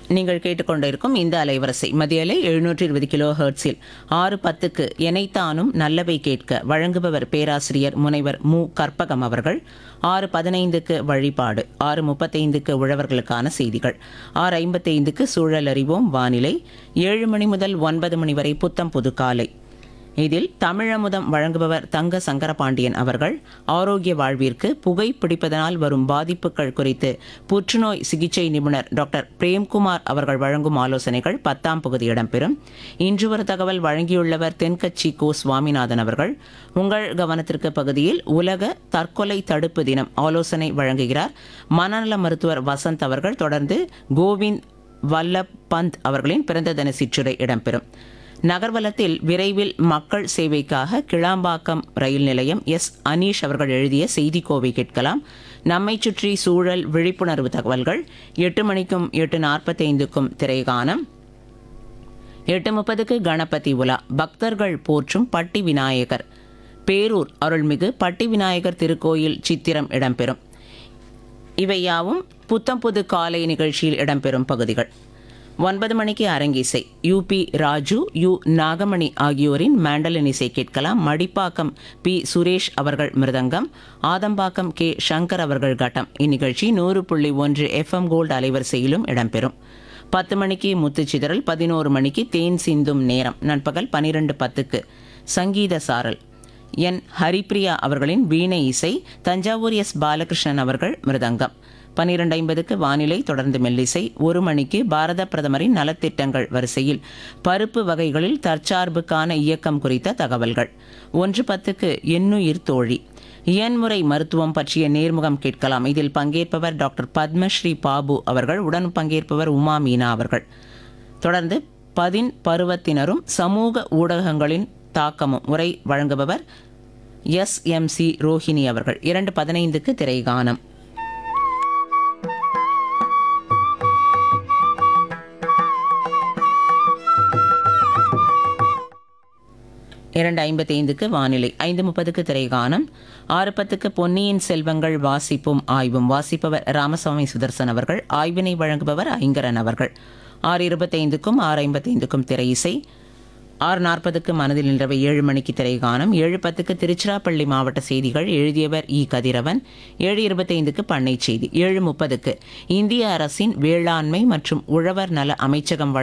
நீங்கள் கேட்டுக்கொண்டிருக்கும் இந்த அலைவரிசை மதிய அலை எழுநூற்றி இருபது கிலோ ஹெர்ட்ஸில் ஆறு பத்துக்கு எனைத்தானும் நல்லவை கேட்க வழங்குபவர் பேராசிரியர் முனைவர் மு கற்பகம் அவர்கள் ஆறு பதினைந்துக்கு வழிபாடு ஆறு முப்பத்தைந்துக்கு உழவர்களுக்கான செய்திகள் ஆறு ஐம்பத்தைந்துக்கு சூழல் அறிவோம் வானிலை ஏழு மணி முதல் ஒன்பது மணி வரை புத்தம் புது காலை இதில் தமிழமுதம் வழங்குபவர் தங்க சங்கரபாண்டியன் அவர்கள் ஆரோக்கிய வாழ்விற்கு புகை பிடிப்பதனால் வரும் பாதிப்புகள் குறித்து புற்றுநோய் சிகிச்சை நிபுணர் டாக்டர் பிரேம்குமார் அவர்கள் வழங்கும் ஆலோசனைகள் பத்தாம் பகுதி இடம்பெறும் இன்று ஒரு தகவல் வழங்கியுள்ளவர் தென்கட்சி கோ சுவாமிநாதன் அவர்கள் உங்கள் கவனத்திற்கு பகுதியில் உலக தற்கொலை தடுப்பு தினம் ஆலோசனை வழங்குகிறார் மனநல மருத்துவர் வசந்த் அவர்கள் தொடர்ந்து கோவிந்த் வல்லப் பந்த் அவர்களின் பிறந்த தின சிற்றுரை இடம்பெறும் நகர்வலத்தில் விரைவில் மக்கள் சேவைக்காக கிளாம்பாக்கம் ரயில் நிலையம் எஸ் அனீஷ் அவர்கள் எழுதிய செய்திக்கோவை கேட்கலாம் நம்மை சுற்றி சூழல் விழிப்புணர்வு தகவல்கள் எட்டு மணிக்கும் எட்டு நாற்பத்தைந்துக்கும் திரைகானம் எட்டு முப்பதுக்கு கணபதி உலா பக்தர்கள் போற்றும் பட்டி விநாயகர் பேரூர் அருள்மிகு பட்டி விநாயகர் திருக்கோயில் சித்திரம் இடம்பெறும் இவை யாவும் புத்தம் புது காலை நிகழ்ச்சியில் இடம்பெறும் பகுதிகள் ஒன்பது மணிக்கு அரங்கிசை யூபி ராஜு யு நாகமணி ஆகியோரின் மேண்டலின் இசை கேட்கலாம் மடிப்பாக்கம் பி சுரேஷ் அவர்கள் மிருதங்கம் ஆதம்பாக்கம் கே சங்கர் அவர்கள் கட்டம் இந்நிகழ்ச்சி நூறு புள்ளி ஒன்று எஃப்எம் கோல்டு அலைவரிசையிலும் இடம்பெறும் பத்து மணிக்கு முத்துச்சிதறல் பதினோரு மணிக்கு தேன் சிந்தும் நேரம் நண்பகல் பனிரெண்டு பத்துக்கு சங்கீத சாரல் என் ஹரிப்ரியா அவர்களின் வீணை இசை தஞ்சாவூர் எஸ் பாலகிருஷ்ணன் அவர்கள் மிருதங்கம் பன்னிரண்டு ஐம்பதுக்கு வானிலை தொடர்ந்து மெல்லிசை ஒரு மணிக்கு பாரத பிரதமரின் நலத்திட்டங்கள் வரிசையில் பருப்பு வகைகளில் தற்சார்புக்கான இயக்கம் குறித்த தகவல்கள் ஒன்று பத்துக்கு எண்ணுயிர் தோழி இயன்முறை மருத்துவம் பற்றிய நேர்முகம் கேட்கலாம் இதில் பங்கேற்பவர் டாக்டர் பத்மஸ்ரீ பாபு அவர்கள் உடன் பங்கேற்பவர் உமா மீனா அவர்கள் தொடர்ந்து பதின் பருவத்தினரும் சமூக ஊடகங்களின் தாக்கமும் உரை வழங்குபவர் எஸ் எம் சி ரோஹிணி அவர்கள் இரண்டு பதினைந்துக்கு திரைகானம் இரண்டு ஐம்பத்தி ஐந்துக்கு வானிலை ஐந்து முப்பதுக்கு திரைகானம் ஆறு பத்துக்கு பொன்னியின் செல்வங்கள் வாசிப்பும் ஆய்வும் வாசிப்பவர் ராமசாமி சுதர்சன் அவர்கள் ஆய்வினை வழங்குபவர் ஐங்கரன் அவர்கள் ஆறு இருபத்தைந்துக்கும் ஆறு ஐம்பத்தைந்துக்கும் திரை இசை ஆறு நாற்பதுக்கு மனதில் நின்றவை ஏழு மணிக்கு திரைகானம் ஏழு பத்துக்கு திருச்சிராப்பள்ளி மாவட்ட செய்திகள் எழுதியவர் இ கதிரவன் ஏழு இருபத்தைந்துக்கு பண்ணை செய்தி ஏழு முப்பதுக்கு இந்திய அரசின் வேளாண்மை மற்றும் உழவர் நல அமைச்சகம் வழங்கும்